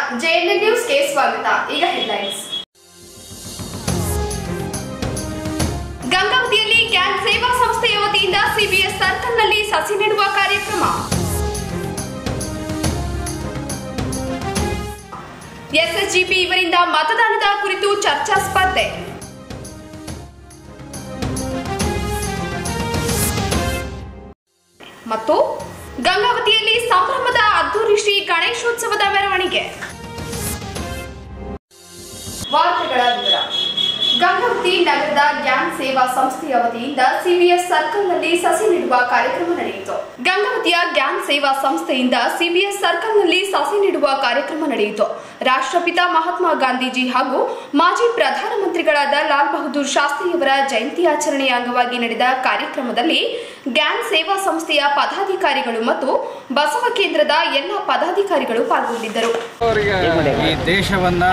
JNN ನ್ಯೂಸ್ಗೆ ಸ್ವಾಗತ ಈಗ ಹೆಡ್ಲೈನ್ಸ್ ಗಂಗಾವತಿಯಲ್ಲಿ ಕ್ಯಾನ್ ಸೇವಾ ಸಂಸ್ಥೆಯ ವತಿಯಿಂದ ಸಿಬಿಎಸ್ ಸರ್ಕಲ್ನಲ್ಲಿ ಸಸಿ ನೆಡುವ ಕಾರ್ಯಕ್ರಮ ಎಸ್ಎಸ್ಜಿಪಿ ಇವರಿಂದ ಮತದಾನದ ಕುರಿತು ಚರ್ಚಾ ಸ್ಪರ್ಧೆ ಮತ್ತು ಗಂಗಾವತಿಯಲ್ಲಿ ಸಂಭ್ರಮದ ಅದ್ದೂರಿ ಶ್ರೀ ಗಣೇಶೋತ್ಸವದ ಮೆರವಣಿಗೆ ವಾರ್ತೆಗಳ ವಿವರ ಗಂಗಾವತಿ ನಗರದ ಗ್ಯಾನ್ ಸೇವಾ ಸಂಸ್ಥೆಯ ವತಿಯಿಂದ ಸಿಬಿಎಸ್ ಸರ್ಕಲ್ನಲ್ಲಿ ಸಸಿ ನೆಡುವ ಕಾರ್ಯಕ್ರಮ ನಡೆಯಿತು ಗಂಗಾವತಿಯ ಗ್ಯಾನ್ ಸೇವಾ ಸಂಸ್ಥೆಯಿಂದ ಸಿಬಿಎಸ್ ಸರ್ಕಲ್ನಲ್ಲಿ ಸಸಿ ನೆಡುವ ಕಾರ್ಯಕ್ರಮ ನಡೆಯಿತು ರಾಷ್ಟ್ರಪಿತ ಮಹಾತ್ಮ ಗಾಂಧೀಜಿ ಹಾಗೂ ಮಾಜಿ ಪ್ರಧಾನಮಂತ್ರಿಗಳಾದ ಲಾಲ್ ಬಹದ್ದೂರ್ ಶಾಸ್ತ್ರಿಯವರ ಜಯಂತಿ ಆಚರಣೆಯ ಅಂಗವಾಗಿ ನಡೆದ ಕಾರ್ಯಕ್ರಮದಲ್ಲಿ ಗ್ಯಾನ್ ಸೇವಾ ಸಂಸ್ಥೆಯ ಪದಾಧಿಕಾರಿಗಳು ಮತ್ತು ಬಸವ ಕೇಂದ್ರದ ಎಲ್ಲ ಪದಾಧಿಕಾರಿಗಳು ಪಾಲ್ಗೊಂಡಿದ್ದರು ಅವರಿಗೆ ಈ ದೇಶವನ್ನು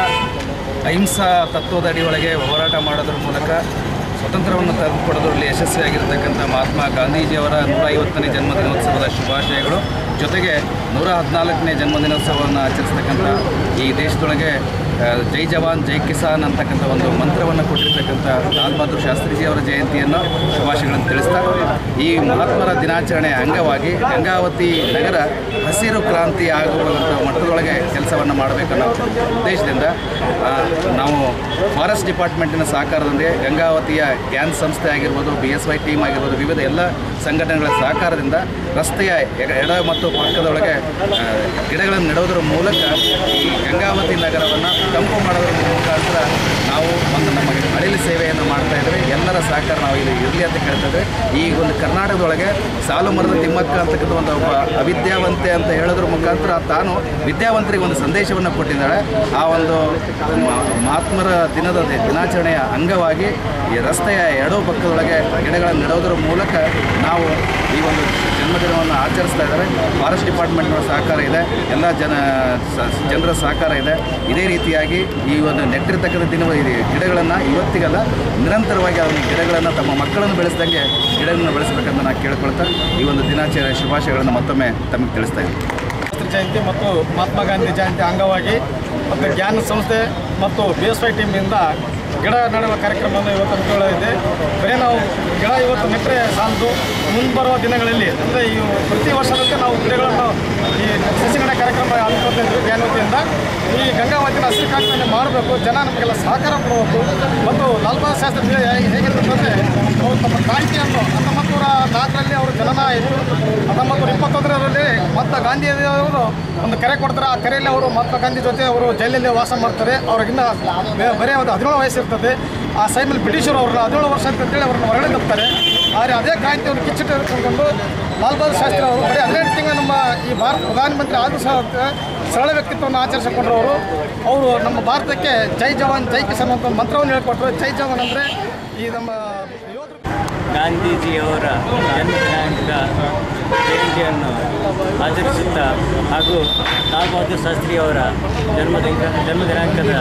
ಅಹಿಂಸಾ ತತ್ವದ ಅಡಿಯೊಳಗೆ ಹೋರಾಟ ಮಾಡೋದ್ರ ಮೂಲಕ ಸ್ವತಂತ್ರವನ್ನು ತಂದುಕೊಡೋದ್ರಲ್ಲಿ ಯಶಸ್ವಿಯಾಗಿರ್ತಕ್ಕಂಥ ಮಹಾತ್ಮ ಗಾಂಧೀಜಿಯವರ ನೂರ ಐವತ್ತನೇ ಜನ್ಮದಿನೋತ್ಸವದ ಶುಭಾಶಯಗಳು ಜೊತೆಗೆ ನೂರ ಹದಿನಾಲ್ಕನೇ ಜನ್ಮದಿನೋತ್ಸವವನ್ನು ಆಚರಿಸ್ತಕ್ಕಂಥ ಈ ದೇಶದೊಳಗೆ ಆ, ಜೈ ಜವಾನ್ ಜೈ ಕಿಸಾನ್ ಅಂತಕ್ಕಂಥ ಒಂದು ಮಂತ್ರವನ್ನು ಕೊಟ್ಟಿರ್ತಕ್ಕಂಥ ಲಾಲ್ ಬಹದ್ದೂರ್ ಶಾಸ್ತ್ರಿಜಿ ಅವರ ಜಯಂತಿಯನ್ನು ಶುಭಾಶಯಗಳನ್ನು ತಿಳಿಸ್ತಾ ಈ ಮಹಾತ್ಮರ ದಿನಾಚರಣೆಯ ಅಂಗವಾಗಿ ಗಂಗಾವತಿ ನಗರ ಹಸಿರು ಕ್ರಾಂತಿ ಆಗುವಂಥ ಮಟ್ಟದೊಳಗೆ ಕೆಲಸವನ್ನು ಮಾಡಬೇಕನ್ನೋ ಉದ್ದೇಶದಿಂದ ಆ, ನಾವು ಫಾರೆಸ್ಟ್ ಡಿಪಾರ್ಟ್ಮೆಂಟಿನ ಸಹಕಾರದೊಂದಿಗೆ ಗಂಗಾವತಿಯ ಗ್ಯಾನ್ ಸಂಸ್ಥೆ ಆಗಿರ್ಬೋದು ಬಿ ಎಸ್ ವೈ ಟೀಮ್ ಆಗಿರ್ಬೋದು ವಿವಿಧ ಎಲ್ಲ ಸಂಘಟನೆಗಳ ಸಹಕಾರದಿಂದ ರಸ್ತೆಯ ಎಡ- ಎಡ ಮತ್ತು ಪಕ್ಕದೊಳಗೆ ಆ, ಗಿಡಗಳನ್ನು ನೆಡೋದ್ರ ಮೂಲಕ ಈ ಗಂಗಾವತಿ ನಗರವನ್ನು ತಂಪು ಮಾಡೋದ್ರ ಮುಖಾಂತರ ನಾವು ಒಂದು ನಮ್ಮ ಅಳಿಲು ಸೇವೆಯನ್ನು ಮಾಡ್ತಾ ಇದ್ದೇವೆ ಎಲ್ಲರ ಸಹಕಾರ ನಾವು ಇಲ್ಲಿ ಇರಲಿ ಅಂತ ಕೇಳ್ತಾ ಇದ್ದೇವೆ ಈ ಒಂದು ಕರ್ನಾಟಕದೊಳಗೆ ಸಾಲು ಮರದ ತಿಮ್ಮಕ್ಕ ಅಂತಕ್ಕಂಥ ಒಂದು ಒಬ್ಬ ಅವಿದ್ಯಾವಂತೆ ಅಂತ ಹೇಳೋದ್ರ ಮುಖಾಂತರ ತಾನು ವಿದ್ಯಾವಂತರಿಗೆ ಒಂದು ಸಂದೇಶವನ್ನು ಕೊಟ್ಟಿದ್ದಾಳೆ ಆ ಒಂದು ಮ- ಮಹಾತ್ಮರ ದಿನದ ದಿ- ದಿನಾಚರಣೆಯ ಅಂಗವಾಗಿ ಈ ರಸ್ತೆಯ ಎಡೋ ಪಕ್ಕದೊಳಗೆ ಗಿಡಗಳನ್ನು ನೆಡೋದ್ರ ಮೂಲಕ ನಾವು ಈ ಒಂದು ಜನ್ಮದಿನವನ್ನು ಆಚರಿಸ್ತಾ ಇದ್ದಾರೆ ಫಾರೆಸ್ಟ್ ಡಿಪಾರ್ಟ್ಮೆಂಟ್ನ ಸಹಕಾರ ಇದೆ ಎಲ್ಲ ಜನ ಸ- ಜನರ ಸಹಕಾರ ಇದೆ ಇದೇ ರೀತಿಯಾಗಿ ಈ ಒಂದು ನೆಟ್ಟಿರ್ತಕ್ಕಂಥ ದಿನ ಇದು ಗಿಡಗಳನ್ನು ಇವತ್ತಿಗಲ್ಲ ನಿರಂತರವಾಗಿ ಅದನ್ನು ಗಿಡಗಳನ್ನು ತಮ್ಮ ಮಕ್ಕಳನ್ನು ಬೆಳೆಸ್ದಂಗೆ ಗಿಡಗಳನ್ನು ಬೆಳೆಸಬೇಕಂತ ನಾನು ಕೇಳ್ಕೊಳ್ತಾ ಈ ಒಂದು ದಿನಾಚರಣೆ ಶುಭಾಶಯಗಳನ್ನು ಮತ್ತೊಮ್ಮೆ ತಮಗೆ ತಿಳಿಸ್ತಾ ಇದ್ದೀನಿ ಶಾಸ್ತ್ರಿ ಜಯಂತಿ ಮತ್ತು ಮಹಾತ್ಮ ಗಾಂಧಿ ಜಯಂತಿ ಅಂಗವಾಗಿ ಮತ್ತು ಜ್ಞಾನ ಸಂಸ್ಥೆ ಮತ್ತು ಬಿ ಎಸ್ ವೈ ಟೀಮಿಂದ ಗಿಡ ನೆಡುವ ಕಾರ್ಯಕ್ರಮವನ್ನು ಇವತ್ತು ಹಮ್ಮಿಕೊಳ್ಳಲಿದೆ ಬರೀ ನಾವು ಗಿಡ ಇವತ್ತು ನೆಟ್ಟರೆ ಸಾಲದು ಮುಂಬರುವ ದಿನಗಳಲ್ಲಿ ಅಂದರೆ ಈ ಪ್ರತಿ ವರ್ಷದಂತೆ ನಾವು ಗಿಡಗಳನ್ನು ಈ ಸಸಿಗಡ ಕಾರ್ಯಕ್ರಮ ಹಮ್ಮಿಕೊಳ್ತಾ ಇದ್ವಿ ಜ್ಞಾನ ವತಿಯಿಂದ ಈ ಗಂಗಾವತಿನ ಹಸಿರು ಕ್ರಾಂತಿಯನ್ನು ಮಾಡಬೇಕು ಜನ ನಮಗೆಲ್ಲ ಸಹಕಾರ ಕೊಡಬೇಕು ಮತ್ತು ಲಾಲ್ ಬಹದ್ದೂರ್ ಶಾಸ್ತ್ರಿ ಹೇಗಿರ್ತಂದರೆ ಅವರು ತಮ್ಮ ಕ್ರಾಂತಿಯನ್ನು ಹತ್ತೊಂಬತ್ತು ನೂರ ನಾಲ್ಕರಲ್ಲಿ ಅವರು ಜನನ ಆಯಿತು ಹತ್ತೊಂಬತ್ತು ನೂರ ಇಪ್ಪತ್ತೊಂದರಲ್ಲಿ ಮಹಾತ್ಮ ಗಾಂಧಿಯವರು ಒಂದು ಕರೆ ಕೊಡ್ತಾರೆ ಆ ಕರೆಯಲ್ಲಿ ಅವರು ಮಹಾತ್ಮ ಗಾಂಧಿ ಜೊತೆ ಅವರು ಜೈಲಲ್ಲಿ ವಾಸ ಮಾಡ್ತಾರೆ ಅವ್ರಿಗಿನ್ನ ಬೇ- ಬರೀ ಒಂದು ಹದಿನೇಳು ವಯಸ್ಸಿರ್ತದೆ ಆ ಸೈಮಲ್ಲಿ ಬ್ರಿಟಿಷರು ಅವ್ರನ್ನ ಹದಿನೇಳು ವರ್ಷ ಅಂತೇಳಿ ಅವ್ರನ್ನ ಹೊರಗಡೆ ತಪ್ತಾರೆ ಆದರೆ ಅದೇ ಕ್ರಾಂತಿಯನ್ನು ಕಿಚ್ಚಿಟ್ಟು ಹಿಡ್ಕೊಂಡು ಲಾಲ್ ಬಹದ್ದೂರ್ ಶಾಸ್ತ್ರಿ ಅವರು ಬರೀ ಹದಿನೆಂಟು ತಿಂಗಳು ನಮ್ಮ ಈ ಭಾರತ ಪ್ರಧಾನಮಂತ್ರಿ ಆದರೂ ಸಹ ಸರಳ ವ್ಯಕ್ತಿತ್ವವನ್ನು ಆಚರಿಸಿಕೊಂಡ್ರು ಅವರು ಅವರು ನಮ್ಮ ಭಾರತಕ್ಕೆ ಜೈ ಜವಾನ್ ಜೈ ಕಿಸಾನ್ ಅಂತ ಒಂದು ಮಂತ್ರವನ್ನು ಹೇಳ್ಕೊಟ್ರು ಜೈ ಜವಾನ್ ಅಂದರೆ ಈ ನಮ್ಮ ಯೋಧರು ಗಾಂಧೀಜಿಯವರ ಜನ್ಮ ದಿನಾಂಕ ಜಯಂತಿಯನ್ನು ಆಚರಿಸುತ್ತಾ ಹಾಗೂ ಲಾಲ್ ಬಹದ್ದೂರ್ ಶಾಸ್ತ್ರಿಯವರ ಜನ್ಮ ದಿನ ಜನ್ಮ ದಿನಾಂಕದ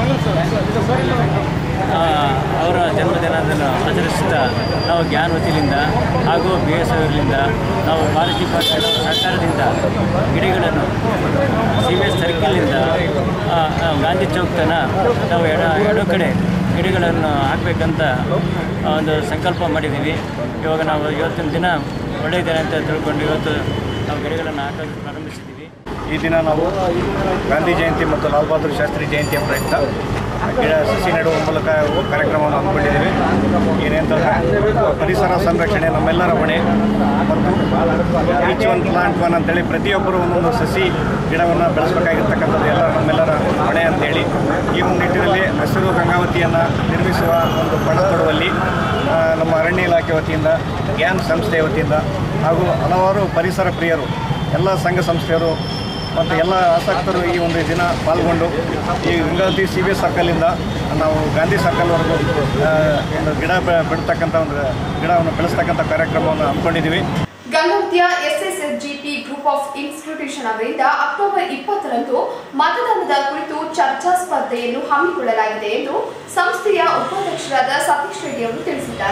ಆ, ಅವರ ಜನ್ಮದಿನವನ್ನು ಆಚರಿಸುತ್ತಾ ನಾವು ಜ್ಞಾನವತಿಯಿಂದ ಹಾಗೂ ಬಿ ಎಸ್ ಅವರಿಂದ ನಾವು ಫಾರೆಸ್ಟ್ ಡಿಪಾರ್ಟ್ಮೆಂಟ್ ಸರ್ಕಾರದಿಂದ ಗಿಡಗಳನ್ನು ಸಿ ಬಿ ಎಸ್ ಸರ್ಕಲ್ನಿಂದ ಆ, ಆ, ಗಾಂಧಿ ಚೌಕ್ ತನ ನಾವು ಎಡ ಎಡ ಕಡೆ ಗಿಡಗಳನ್ನು ಹಾಕಬೇಕಂತ ಒಂದು ಸಂಕಲ್ಪ ಮಾಡಿದ್ದೀವಿ ಇವಾಗ ನಾವು ಇವತ್ತಿನ ದಿನ ಒಳ್ಳೆಯ ದಿನ ಅಂತ ತಿಳ್ಕೊಂಡು ಇವತ್ತು ನಾವು ಗಿಡಗಳನ್ನು ಹಾಕಲು ಪ್ರಾರಂಭಿಸಿದ್ದೀವಿ ಈ ದಿನ ನಾವು ಗಾಂಧಿ ಜಯಂತಿ ಮತ್ತು ಲಾಲ್ ಬಹದ್ದೂರ್ ಶಾಸ್ತ್ರಿ ಜಯಂತಿಯ ಪ್ರಯುಕ್ತ ಗಿಡ ಸಸಿ ನೆಡುವ ಮೂಲಕ ಕಾರ್ಯಕ್ರಮವನ್ನು ಹಮ್ಮಿಕೊಂಡಿದ್ದೇವೆ ಏನೇಂತಂದರೆ ಪರಿಸರ ಸಂರಕ್ಷಣೆ ನಮ್ಮೆಲ್ಲರ ಹೊಣೆ ಮತ್ತು ಈಚ್ ಒನ್ ಪ್ಲಾಂಟ್ ಒನ್ ಅಂತೇಳಿ ಪ್ರತಿಯೊಬ್ಬರು ಒಂದೊಂದು ಸಸಿ ಗಿಡವನ್ನು ಬೆಳೆಸಬೇಕಾಗಿರ್ತಕ್ಕಂಥದ್ದು ಎಲ್ಲ ನಮ್ಮೆಲ್ಲರ ಹೊಣೆ ಅಂತೇಳಿ ಈ ಒಂದು ನಿಟ್ಟಿನಲ್ಲಿ ಹಸಿರು ಗಂಗಾವತಿಯನ್ನು ನಿರ್ಮಿಸುವ ಒಂದು ಪಣ ತೊಡುವಲ್ಲಿ ಆ, ನಮ್ಮ ಅರಣ್ಯ ಇಲಾಖೆ ವತಿಯಿಂದ ಗ್ಯಾನ್ ಸಂಸ್ಥೆಯ ವತಿಯಿಂದ ಹಾಗೂ ಹಲವಾರು ಪರಿಸರ ಪ್ರಿಯರು ಎಲ್ಲ ಸಂಘ ಸಂಸ್ಥೆಯರು ಮತ್ತು ಎಲ್ಲ ಆಸಕ್ತರು ಈ ಒಂದು ದಿನ ಪಾಲ್ಗೊಂಡು ಈ ಗಂಗಾವತಿ ಸಿ ಬಿ ಎಸ್ ಸರ್ಕಲಿಂದ ನಾವು ಗಾಂಧಿ ಸರ್ಕಲ್ವರೆಗೂ ಆ, ಒಂದು ಗಿಡ ಬೆ- ಬಿಡ್ತಕ್ಕಂಥ ಒಂದು ಗಿಡವನ್ನು ಬೆಳೆಸ್ತಕ್ಕಂಥ ಕಾರ್ಯಕ್ರಮವನ್ನು ಹಮ್ಮಿಕೊಂಡಿದ್ದೀವಿ ಗಂಗಾವತಿಯ ಎಸ್ಎಸ್ಎಸ್ಜಿಪಿ ಗ್ರೂಪ್ ಆಫ್ ಇನ್ಸ್ಟಿಟ್ಯೂಷನ್ ಅವರಿಂದ ಅಕ್ಟೋಬರ್ ಇಪ್ಪತ್ತರಂದು ಮತದಾನದ ಕುರಿತು ಚರ್ಚಾ ಸ್ಪರ್ಧೆಯನ್ನು ಹಮ್ಮಿಕೊಳ್ಳಲಾಗಿದೆ ಎಂದು ಸಂಸ್ಥೆಯ ಉಪಾಧ್ಯಕ್ಷರಾದ ಸತೀಶ್ ರೆಡ್ಡಿ ಅವರು ತಿಳಿಸಿದ್ದಾರೆ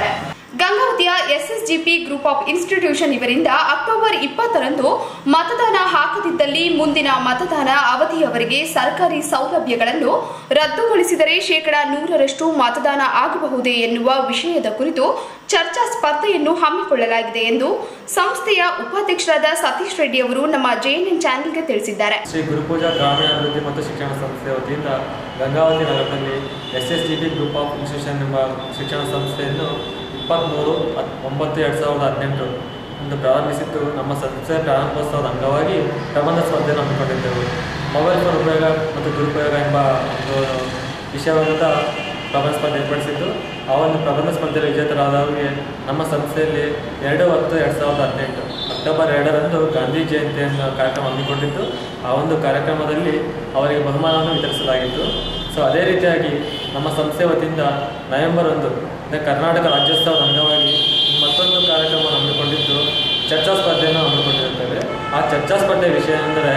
ಗಂಗಾವತಿಯ ಎಸ್ಎಸ್ಜಿಪಿ ಗ್ರೂಪ್ ಆಫ್ ಇನ್ಸ್ಟಿಟ್ಯೂಷನ್ ಇವರಿಂದ ಅಕ್ಟೋಬರ್ ಇಪ್ಪತ್ತರಂದು ಮತದಾನ ಹಾಕದಿದ್ದಲ್ಲಿ ಮುಂದಿನ ಮತದಾನ ಅವಧಿಯವರೆಗೆ ಸರ್ಕಾರಿ ಸೌಲಭ್ಯಗಳನ್ನು ರದ್ದುಗೊಳಿಸಿದರೆ ಶೇಕಡಾ ನೂರರಷ್ಟು ಮತದಾನ ಆಗಬಹುದೇ ಎನ್ನುವ ವಿಷಯದ ಕುರಿತು ಚರ್ಚಾ ಸ್ಪರ್ಧೆಯನ್ನು ಹಮ್ಮಿಕೊಳ್ಳಲಾಗಿದೆ ಎಂದು ಸಂಸ್ಥೆಯ ಉಪಾಧ್ಯಕ್ಷರಾದ ಸತೀಶ್ ರೆಡ್ಡಿ ಅವರು ನಮ್ಮ ಜೆಎನ್ಎನ್ ಚಾನೆಲ್ಗೆ ತಿಳಿಸಿದ್ದಾರೆ ಶ್ರೀ ಗುರುಪೂಜಾ ಗ್ರಾಮೀಣಾಭಿವೃದ್ಧಿ ಮತ್ತು ಶಿಕ್ಷಣ ಸಂಸ್ಥೆ ವತಿಯಿಂದ ಗಂಗಾವತಿ ನಗರದಲ್ಲಿ S S D B group of institution ಎಂಬ ಶಿಕ್ಷಣ ಸಂಸ್ಥೆಯನ್ನು ಇಪ್ಪತ್ತ್ಮೂರು ಹತ್ ಒಂಬತ್ತು ಎರಡು ಸಾವಿರದ ಹದಿನೆಂಟು ಇಂದು ಪ್ರಾರಂಭಿಸಿದ್ದು ನಮ್ಮ ಸಂಸ್ಥೆ ಪ್ರಾರಂಭೋತ್ಸವದ ಅಂಗವಾಗಿ ಪ್ರಬಂಧ ಸ್ಪರ್ಧೆಯನ್ನು ಹಮ್ಮಿಕೊಂಡಿದ್ದೆವು ಮೊಬೈಲ್ ಫೋನ್ ಉಪಯೋಗ ಮತ್ತು ದುರುಪಯೋಗ ಎಂಬ ಒಂದು ವಿಷಯವಾದ ಪ್ರಬಂಧ ಸ್ಪರ್ಧೆ ಏರ್ಪಡಿಸಿದ್ದು ಆ ಒಂದು ಪ್ರಬಂಧ ಸ್ಪರ್ಧೆಯಲ್ಲಿ ವಿಜೇತರಾದವರಿಗೆ ನಮ್ಮ ಸಂಸ್ಥೆಯಲ್ಲಿ ಎರಡು ಹತ್ತು ಎರಡು ಸಾವಿರದ ಹದಿನೆಂಟು ಅಕ್ಟೋಬರ್ ಎರಡರಂದು ಗಾಂಧಿ ಜಯಂತಿಯನ್ನು ಕಾರ್ಯಕ್ರಮ ಹಮ್ಮಿಕೊಂಡಿದ್ದು ಆ ಒಂದು ಕಾರ್ಯಕ್ರಮದಲ್ಲಿ ಅವರಿಗೆ ಬಹುಮಾನವನ್ನು ವಿತರಿಸಲಾಗಿತ್ತು ಸೊ ಅದೇ ರೀತಿಯಾಗಿ ನಮ್ಮ ಸಂಸ್ಥೆ ವತಿಯಿಂದ ನವೆಂಬರ್ ಒಂದು ಅಂದರೆ ಕರ್ನಾಟಕ ರಾಜ್ಯೋತ್ಸವದ ಅಂಗವಾಗಿ ಮತ್ತೊಂದು ಕಾರ್ಯಕ್ರಮ ಹಮ್ಮಿಕೊಂಡಿದ್ದು ಚರ್ಚಾ ಸ್ಪರ್ಧೆಯನ್ನು ಹಮ್ಮಿಕೊಂಡಿರುತ್ತೇವೆ ಆ ಚರ್ಚಾ ಸ್ಪರ್ಧೆ ವಿಷಯ ಎಂದರೆ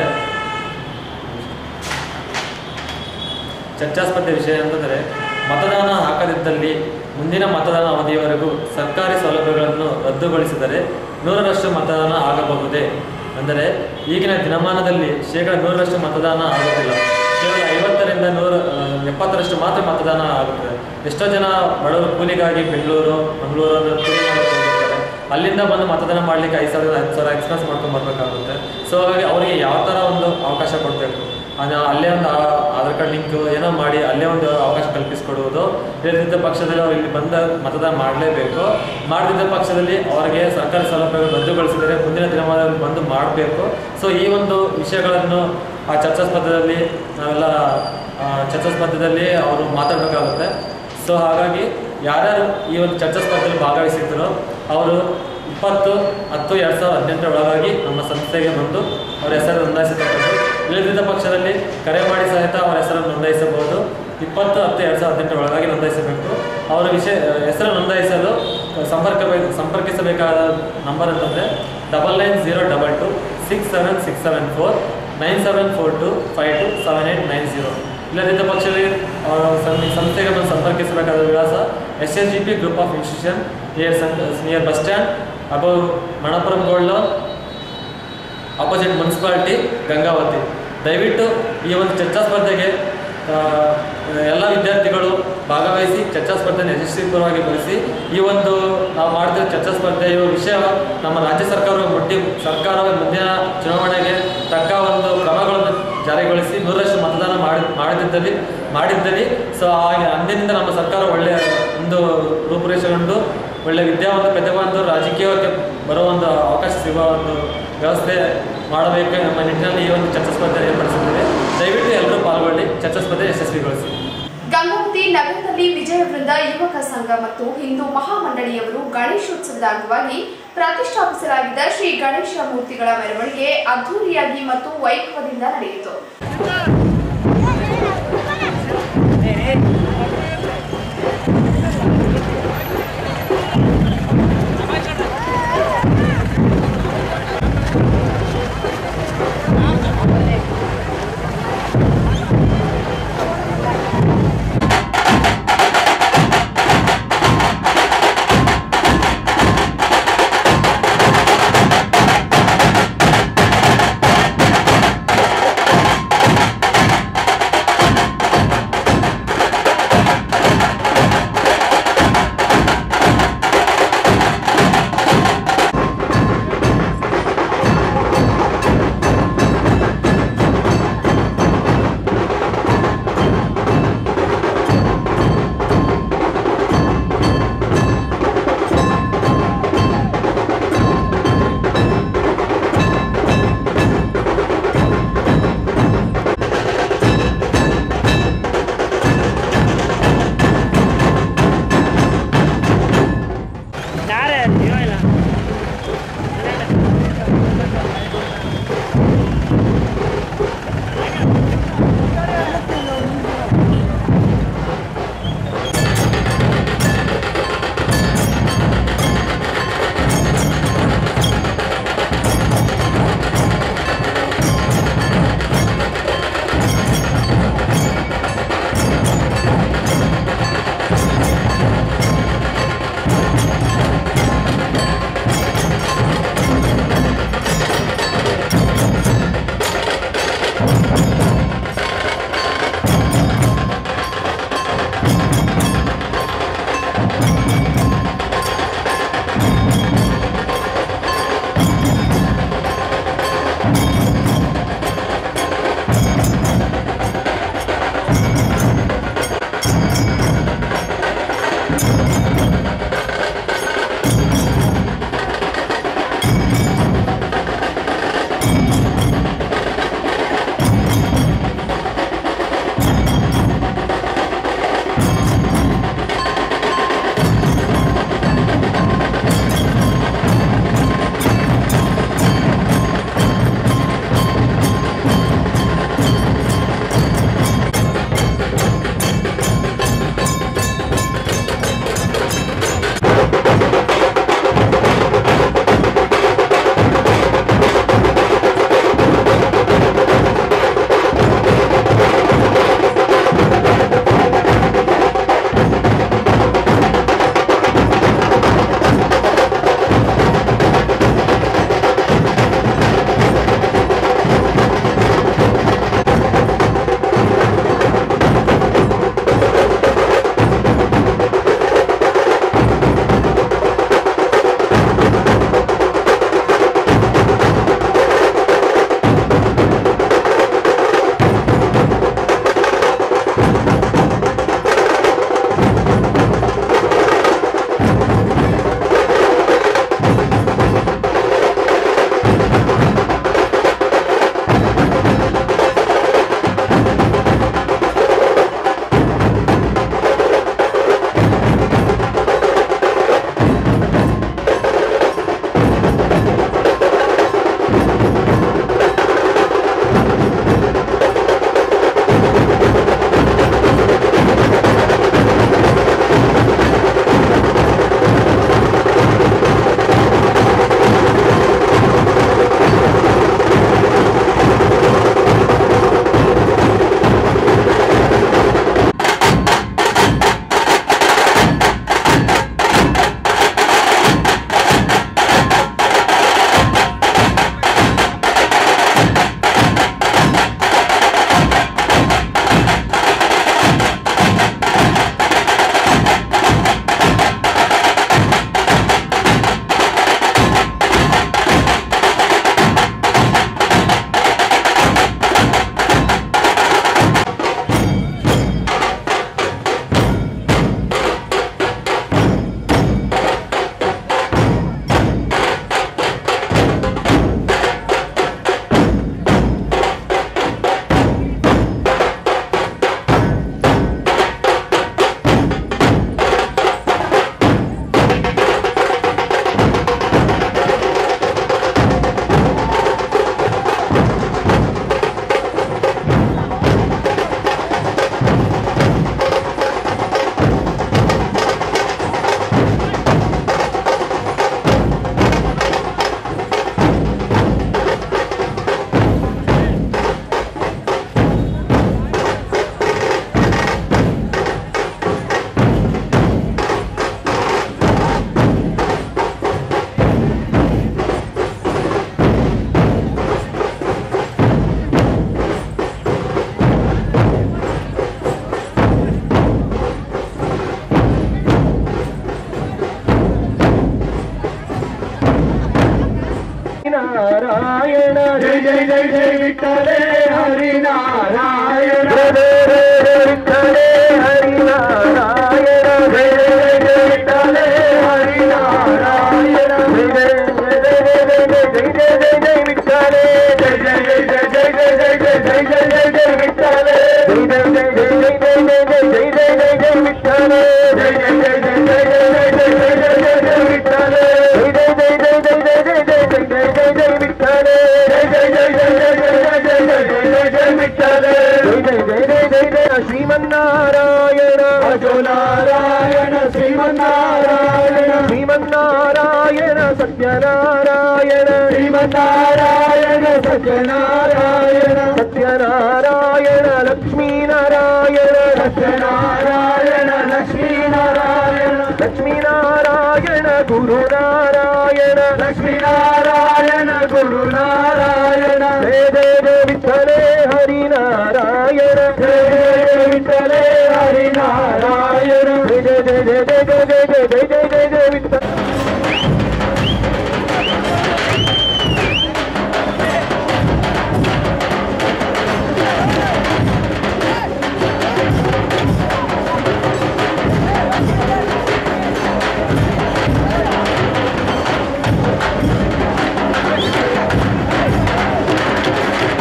ಚರ್ಚಾ ಸ್ಪರ್ಧೆ ವಿಷಯ ಎಂದರೆ ಮತದಾನ ಹಾಕದಿದ್ದಲ್ಲಿ ಮುಂದಿನ ಮತದಾನ ಅವಧಿಯವರೆಗೂ ಸರ್ಕಾರಿ ಸೌಲಭ್ಯಗಳನ್ನು ರದ್ದುಗೊಳಿಸಿದರೆ ನೂರರಷ್ಟು ಮತದಾನ ಆಗಬಹುದೇ ಅಂದರೆ ಈಗಿನ ದಿನಮಾನದಲ್ಲಿ ಶೇಕಡ ನೂರರಷ್ಟು ಮತದಾನ ಆಗುತ್ತಿಲ್ಲ ಕೇವಲ ಐವತ್ತರಿಂದ ನೂರ ಆ, ಎಪ್ಪತ್ತರಷ್ಟು ಮಾತ್ರ ಮತದಾನ ಆಗುತ್ತದೆ ಎಷ್ಟೋ ಜನ ಬಡವರು ಕೂಲಿಗಾಗಿ ಬೆಂಗಳೂರು ಮಂಗಳೂರು ಕೂಲಿ ಮಾಡಕ್ಕೆ ಹೋಗಿರ್ತಾರೆ ಅಲ್ಲಿಂದ ಬಂದು ಮತದಾನ ಮಾಡಲಿಕ್ಕೆ ಐದು ಸಾವಿರ ಹತ್ತು ಸಾವಿರ ಎಕ್ಸ್ಪೆನ್ಸ್ ಮಾಡ್ಕೊಂಡು ಬರಬೇಕಾಗುತ್ತೆ ಸೊ ಹಾಗಾಗಿ ಅವರಿಗೆ ಯಾವ ಥರ ಒಂದು ಅವಕಾಶ ಕೊಡಬೇಕು ಅದು ಅಲ್ಲೇ ಒಂದು ಆ- ಆಧಾರ್ ಕಾರ್ಡ್ ಲಿಂಕ್ ಏನೋ ಮಾಡಿ ಅಲ್ಲೇ ಒಂದು ಅವಕಾಶ ಕಲ್ಪಿಸಿಕೊಡುವುದು ಇಲ್ಲದಿದ್ದ ಪಕ್ಷದಲ್ಲಿ ಅವ್ರು ಇಲ್ಲಿ ಬಂದ ಮತದಾನ ಮಾಡಲೇಬೇಕು ಮಾಡದಿದ್ದ ಪಕ್ಷದಲ್ಲಿ ಅವರಿಗೆ ಸರ್ಕಾರಿ ಸೌಲಭ್ಯಗಳು ರದ್ದುಗೊಳಿಸಿದರೆ ಮುಂದಿನ ದಿನಮಾನದಲ್ಲಿ ಬಂದು ಮಾಡಬೇಕು ಸೊ ಈ ಒಂದು ವಿಷಯಗಳನ್ನು ಆ ಚರ್ಚಾ ಸ್ಪರ್ಧೆಯಲ್ಲಿ ನಾವೆಲ್ಲ ಆ, ಚರ್ಚಾ ಸ್ಪರ್ಧೆಯಲ್ಲಿ ಅವರು ಮಾತಾಡಬೇಕಾಗುತ್ತೆ ಸೊ ಹಾಗಾಗಿ ಯಾರ್ಯಾರು ಈ ಒಂದು ಚರ್ಚಾ ಸ್ಪರ್ಧೆಯಲ್ಲಿ ಭಾಗವಹಿಸಿದ್ರು ಅವರು ಇಪ್ಪತ್ತು ಹತ್ತು ಎರಡು ಸಾವಿರದ ಹದಿನೆಂಟರ ಒಳಗಾಗಿ ನಮ್ಮ ಸಂಸ್ಥೆಗೆ ಬಂದು ಅವರ ಹೆಸರು ನೋಂದಾಯಿಸತಕ್ಕದ್ದು ಇಲ್ಲದಿದ್ದ ಪಕ್ಷದಲ್ಲಿ ಕರೆ ಮಾಡಿ ಸಹಿತ ಅವರ ಹೆಸರನ್ನು ನೋಂದಾಯಿಸಬಹುದು ಇಪ್ಪತ್ತು ಹತ್ತು ಎರಡು ಸಾವಿರದ ಹದಿನೆಂಟರ ಒಳಗಾಗಿ ನೋಂದಾಯಿಸಬೇಕು ಅವರ ವಿಷಯ ಹೆಸರು ನೋಂದಾಯಿಸಲು ಸಂಪರ್ಕ ಸಂಪರ್ಕಿಸಬೇಕಾದ ನಂಬರ್ ಅಂತಂದರೆ double nine zero double two six seven six seven four nine seven four two five two seven eight nine zero ಇಲ್ಲದಿದ್ದ ಪಕ್ಷದಲ್ಲಿ ಅವರ ಸಂ- ಸಂಸ್ಥೆಗೆ ಬಂದು ಸಂಪರ್ಕಿಸಬೇಕಾದ ವಿಳಾಸ S S G P group of institution near ಸಂ near bus stand above Manappuram gold loan opposite municipality Gangavathi ದಯವಿಟ್ಟು ಈ ಒಂದು ಚರ್ಚಾ ಸ್ಪರ್ಧೆಗೆ ಆ, ಎಲ್ಲ ವಿದ್ಯಾರ್ಥಿಗಳು ಭಾಗವಹಿಸಿ ಚರ್ಚಾ ಸ್ಪರ್ಧೆಯನ್ನು ಯಶಸ್ವಿಪರವಾಗಿ ಬಳಸಿ ಈ ಒಂದು ನಾವು ಮಾಡ್ತಿರೋ ಚರ್ಚಾ ಸ್ಪರ್ಧೆಯ ವಿಷಯ ನಮ್ಮ ರಾಜ್ಯ ಸರ್ಕಾರ ಮುಟ್ಟಿ ಸರ್ಕಾರ ಮುಂದಿನ ಚುನಾವಣೆಗೆ ತಕ್ಕ ಒಂದು ಕ್ರಮಗಳನ್ನು ಜಾರಿಗೊಳಿಸಿ ನೂರರಷ್ಟು ಮತದಾನ ಮಾಡಿ ಮಾಡದಿದ್ದಲ್ಲಿ ಮಾಡಿದ್ದಲ್ಲಿ ಸೊ ಹಾಗೆ ಅಂದಿನಿಂದ ನಮ್ಮ ಸರ್ಕಾರ ಒಳ್ಳೆಯ ಒಂದು ರೂಪುರೇಷೆಗೊಂಡು ಒಳ್ಳೆಯ ವಿದ್ಯಾವಂತ ಪ್ರತಿಭಾವಂತರು ರಾಜಕೀಯಕ್ಕೆ ಬರುವ ಒಂದು ಅವಕಾಶ ಸಿಗುವ ಒಂದು ವ್ಯವಸ್ಥೆ ಮಾಡಬೇಕು ಎಂಬ ನಿಟ್ಟಿನಲ್ಲಿ ಈ ಒಂದು ಚರ್ಚಾ ಸ್ಪರ್ಧೆ ಏರ್ಪಡಿಸಿದ್ದೇವೆ ದಯವಿಟ್ಟು ಎಲ್ಲರೂ ಪಾಲ್ಗೊಳ್ಳಿ ಚರ್ಚಾ ಸ್ಪರ್ಧೆ ಯಶಸ್ವಿಗೊಳಿಸಿ ಗಂಗಾವತಿ ನಗರದಲ್ಲಿ ವಿಜಯವೃಂದ ಯುವಕ ಸಂಘ ಮತ್ತು ಹಿಂದೂ ಮಹಾಮಂಡಳಿಯವರು ಗಣೇಶೋತ್ಸವದ ಅಂಗವಾಗಿ ಪ್ರತಿಷ್ಠಾಪಿಸಲಾಗಿದ್ದ ಶ್ರೀ ಗಣೇಶ ಮೂರ್ತಿಗಳ ಮೆರವಣಿಗೆ ಅದ್ದೂರಿಯಾಗಿ ಮತ್ತು ವೈಭವದಿಂದ ನಡೆಯಿತು ಹರಿನಾರಾಯಣ ಜಯ ಜಯ ಜಯ ಜಯ ವಿಠಲೆ ಹರಿನಾರಾಯಣ ವಿಠಲೆ ಹರಿನಾರಾಯಣ ಜಯ ಜಯ ಜಯ ಜಯ ವಿಠಲೆ ಹರಿನಾರಾಯಣ ಜಯ ಜಯ ಜಯ ಜಯ ಜಯ ಜಯ ವಿಠಲೆ ಜಯ ಜಯ ಜಯ ಜಯ ಜಯ ಜಯ ಜಯ ಜಯ ಜಯ ಜಯ ಜಯ ವಿಠಲೆ ಜಯ ಜಯ ಜಯ ಜಯ ಜಯ ಜಯ ಜಯ ಜಯ ಜಯ ಜಯ ಜಯ ವಿಠಲೆ ಜಯ ಜಯ ಜಯ ಜಯ ಜಯ ಜಯ ಜಯ ಜಯ ಜಯ ಜಯ ಜಯ ವಿಠಲೆ ಜಯ ಜಯ ಜಯ ಜಯ ಜಯ ಜಯ ಜಯ ಜಯ ಜಯ ಜಯ ಜಯ ಜಯ ವಿಠಲೆ ಜಯ ಜಯ ಜಯ ಜಯ ಜಯ ಜಯ ಜಯ ಜಯ ಜಯ ಜಯ ಜಯ ವಿಠಲೆ ಜಯ ಜಯ ಜಯ ಜಯ ಜಯ ಜಯ ಶ್ರೀಮನ್ನಾರಾಯಣ ಅಜೋ ನಾರಾಯಣ ಶ್ರೀಮನ್ನಾರಾಯಣ ಶ್ರೀಮನ್ನಾರಾಯಣ ಸತ್ಯನಾರಾಯಣ ಶ್ರೀಮನ್ನಾರಾಯಣ ಸತ್ಯನಾರಾಯಣ ಸತ್ಯನಾರಾಯಣ ಲಕ್ಷ್ಮೀನಾರಾಯಣ ಸತ್ಯನಾರಾಯಣ ಲಕ್ಷ್ಮೀನಾರಾಯಣ ಲಕ್ಷ್ಮೀನಾರಾಯಣ ಗುರುನಾರಾಯಣ ಲಕ್ಷ್ಮೀನಾರಾಯಣ ಗುರುನಾರಾಯಣ ಜಯ ಜಯ ಜಯ ವಿಠಲೆ ಹರಿನಾರಾಯಣ ಜಯ ಜಯ ಜಯ ವಿಠಲೆ ಹರಿನಾರಾಯಣ ಜಯ ಜಯ ಜಯ ಜಯ ಜಯ ಜಯ ಜಯ ಜಯ ಜಯ ಜಯ ಜಯ ವಿಠಲ ಠಠಠಠ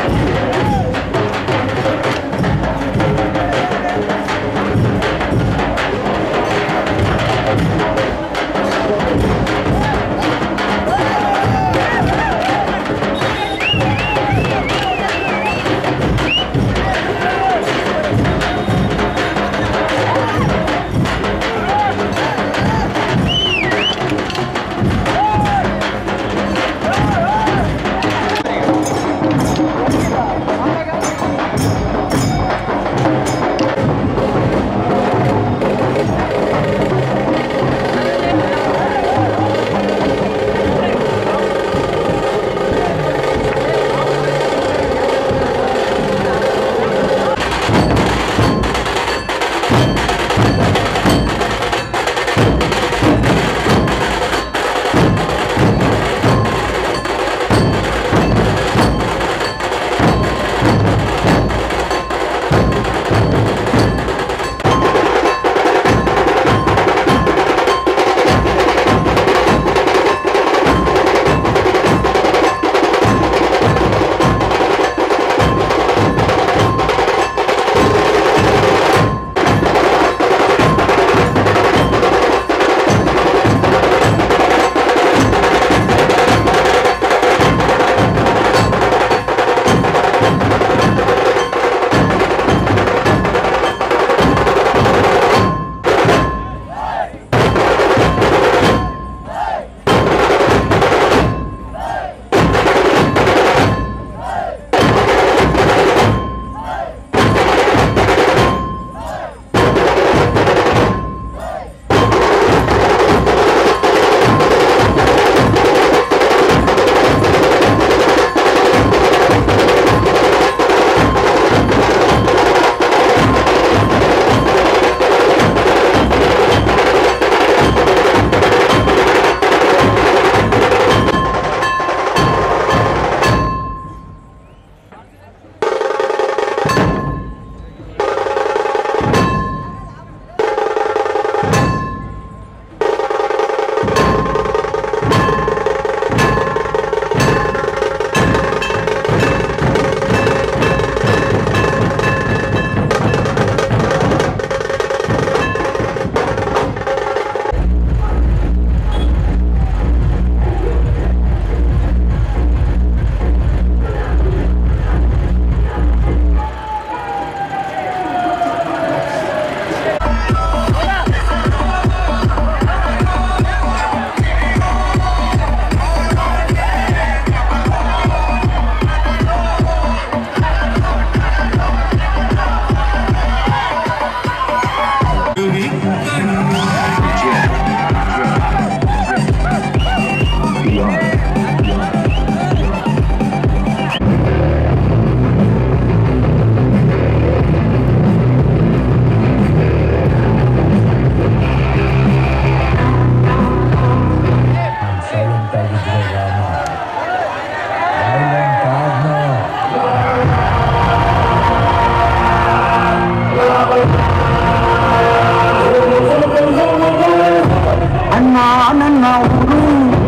ನನ್ನ ಊರು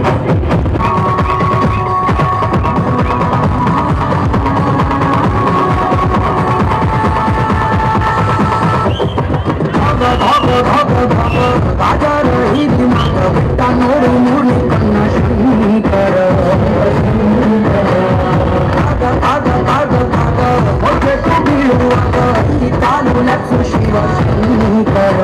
ಧಾಗ ಧಾಗ ಧಾಗ ಧಾಗ ರಾಜರ ಹೀಗೆ ಮಾತ ಬಿಟ್ಟ ನೋಡು ಮೂರ್ಲಿ ಕನ್ನ ಶಂಕರ ಧಾಗ ಧಾಗ ಧಾಗ ಧಾಗ ಹೊರಟು ಬೀಳುವಾಗ ಈ ತಾನು lakh Shiva Shankara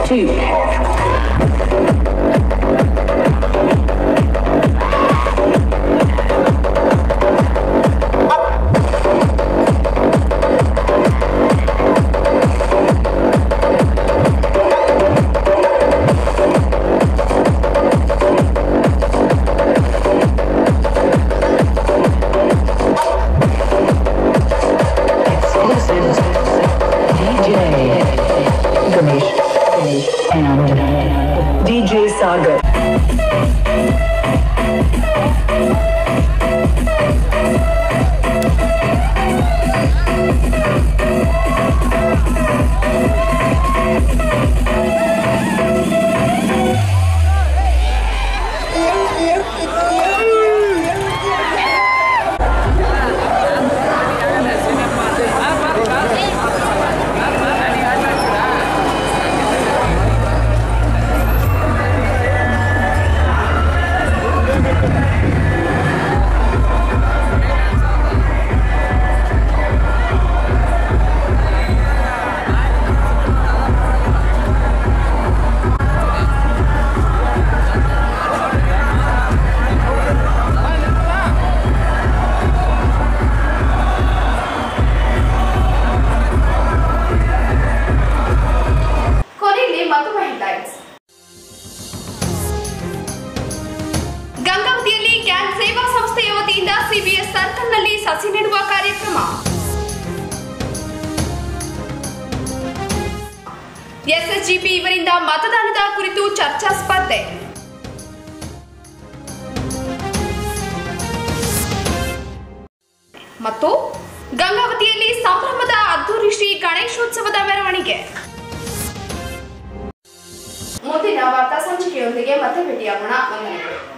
two. Exclusive DJ Ganesh and DJ Sagar. ಕೊನೆಯಲ್ಲಿ ಮತ್ತೊಮ್ಮೆ ಹೆಡ್ಲೈನ್ಸ್ ಗಂಗಾವತಿಯಲ್ಲಿ ಕ್ಯಾನ್ ಸೇವಾ ಸಂಸ್ಥೆಯ ವತಿಯಿಂದ ಸಿಬಿಎಸ್ ಸರ್ಕಲ್ನಲ್ಲಿ ಸಸಿ ನೆಡುವ ಕಾರ್ಯಕ್ರಮ ಎಸ್ಎಸ್ಜಿಪಿ ಇವರಿಂದ ಮತದಾನದ ಕುರಿತು ಚರ್ಚಾ ಸ್ಪರ್ಧೆ ಮತ್ತು ಗಂಗಾವತಿಯಲ್ಲಿ ಸಂಭ್ರಮದ ಅದ್ದೂರಿ ಶ್ರೀ ಗಣೇಶೋತ್ಸವದ ಮೆರವಣಿಗೆ ಮುಂದಿನ ವಾರ್ತಾ ಸಂಚಿಕೆಯೊಂದಿಗೆ ಮತ್ತೆ ಭೇಟಿಯಾಗೋಣ ವಂದನೆಗಳು